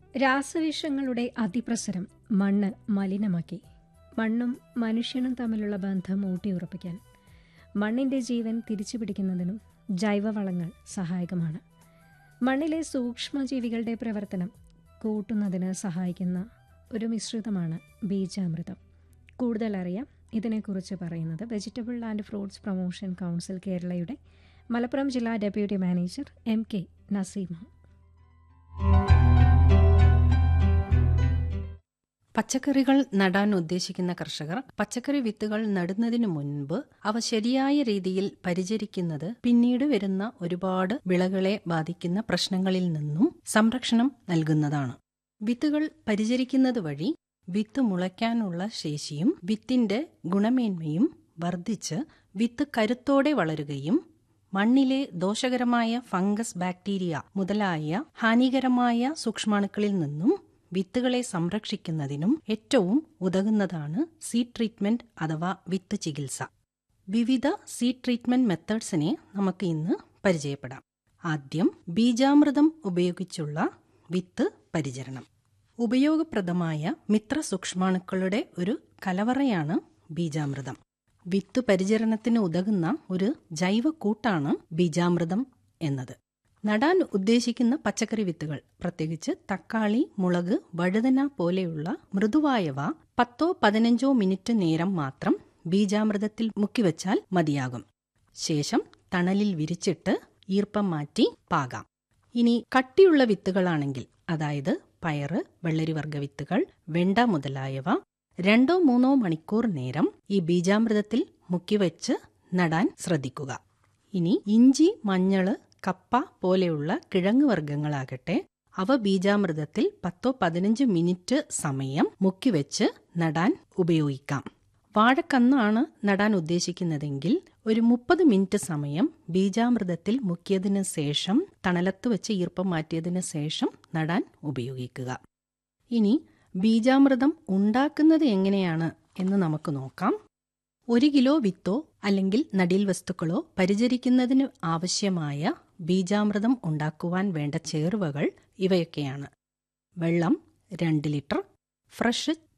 രാസവിഷങ്ങളുടെ അതിപ്രസരം മണ്ണ് മലിനമാക്കി മണ്ണും മനുഷ്യനും തമ്മിലുള്ള ബന്ധം ഊട്ടിയുറപ്പിക്കാൻ മണ്ണിന്റെ ജീവൻ തിരിച്ചുപിടിക്കുന്നതിനും ജൈവവളങ്ങൾ സഹായകമാണ് മണ്ണിലെ സൂക്ഷ്മജീവികളുടെ പ്രവർത്തനം കൂട്ടുന്നതിന് സഹായിക്കുന്ന ഒരു മിശ്രിതമാണ് ബീജാമൃതം കൂടുതൽ അറിയാം ഇതിനെക്കുറിച്ച് പറയുന്നത് vegetable and fruits promotion council കേരളയുടെ മലപ്പുറം ജില്ലാ deputy manager M K Naseema പച്ചക്കറികൾ നടാൻ ഉദ്ദേശിക്കുന്ന കർഷകർ പച്ചക്കറി വിത്തുകൾ നടുന്നതിനു മുൻപ് അവ ശരിയായ രീതിയിൽ പരിചരിക്കുന്നത് പിന്നീട് വരുന്ന ഒരുപാട് വിളകളെ ബാധിക്കുന്ന പ്രശ്നങ്ങളിൽ നിന്നും സംരക്ഷണം നൽകുന്നതാണ് വിത്തുകൾ പരിചരിക്കുന്നത് വഴി വിത്ത് മുളയ്ക്കാനുള്ള ശേഷിയും വിത്തിന്റെ ഗുണമേന്മയും വർദ്ധിച്ച് വിത്ത് കരുത്തോടെ വളരുകയും മണ്ണിലെ ദോഷകരമായ ഫംഗസ് ബാക്ടീരിയ മുതലായ ഹാനികരമായ സൂക്ഷ്മാണുക്കളിൽ നിന്നും വിത്തുകളെ സംരക്ഷിക്കുന്നതിനും ഏറ്റവും ഉതകുന്നതാണ് സീഡ് ട്രീറ്റ്മെന്റ് അഥവാ വിത്ത് ചികിത്സ വിവിധ സീഡ് ട്രീറ്റ്മെന്റ് മെത്തേഡ്സിനെ നമുക്ക് ഇന്ന് പരിചയപ്പെടാം ആദ്യം ബീജാമൃതം ഉപയോഗിച്ചുള്ള വിത്ത് പരിചരണം ഉപയോഗപ്രദമായ മിത്ര സൂക്ഷ്മാണുക്കളുടെ ഒരു കലവറയാണ് ബീജാമൃതം വിത്ത് പരിചരണത്തിന് ഉതകുന്ന ഒരു ജൈവ കൂട്ടാണ് ബീജാമൃതം എന്നത് നടാൻ ഉദ്ദേശിക്കുന്ന പച്ചക്കറി വിത്തുകൾ പ്രത്യേകിച്ച് തക്കാളി മുളക് വഴുതന പോലെയുള്ള മൃദുവായവ പത്തോ പതിനഞ്ചോ മിനിറ്റ് നേരം മാത്രം ബീജാമൃതത്തിൽ മുക്കിവെച്ചാൽ മതിയാകും ശേഷം തണലിൽ വിരിച്ചിട്ട് ഈർപ്പം മാറ്റി പാകാം ഇനി കട്ടിയുള്ള വിത്തുകളാണെങ്കിൽ അതായത് പയറ് വെള്ളരിവർഗ വിത്തുകൾ വെണ്ട മുതലായവ രണ്ടോ മൂന്നോ മണിക്കൂർ നേരം ഈ ബീജാമൃതത്തിൽ മുക്കിവെച്ച് നടാൻ ശ്രദ്ധിക്കുക ഇനി ഇഞ്ചി മഞ്ഞള് കപ്പ പോലെയുള്ള കിഴങ്ങ് വർഗ്ഗങ്ങളാകട്ടെ അവ ബീജാമൃതത്തിൽ പത്തോ പതിനഞ്ച് മിനിറ്റ് സമയം മുക്കിവെച്ച് നടാൻ ഉപയോഗിക്കാം വാഴക്കന്നാണ് നടാൻ ഉദ്ദേശിക്കുന്നതെങ്കിൽ ഒരു മുപ്പത് മിനിറ്റ് സമയം ബീജാമൃതത്തിൽ മുക്കിയതിന് ശേഷം തണലത്ത് വെച്ച് ഈർപ്പം മാറ്റിയതിന് ശേഷം നടാൻ ഉപയോഗിക്കുക ഇനി ബീജാമൃതം ഉണ്ടാക്കുന്നത് എങ്ങനെയാണ് എന്ന് നമുക്ക് നോക്കാം ഒരു കിലോ വിത്തോ അല്ലെങ്കിൽ നടീൽ വസ്തുക്കളോ പരിചരിക്കുന്നതിന് ആവശ്യമായ ബീജാമൃതം ഉണ്ടാക്കുവാൻ വേണ്ട ചേരുവകൾ ഇവയൊക്കെയാണ് വെള്ളം രണ്ട് ലിറ്റർ ഫ്രഷ്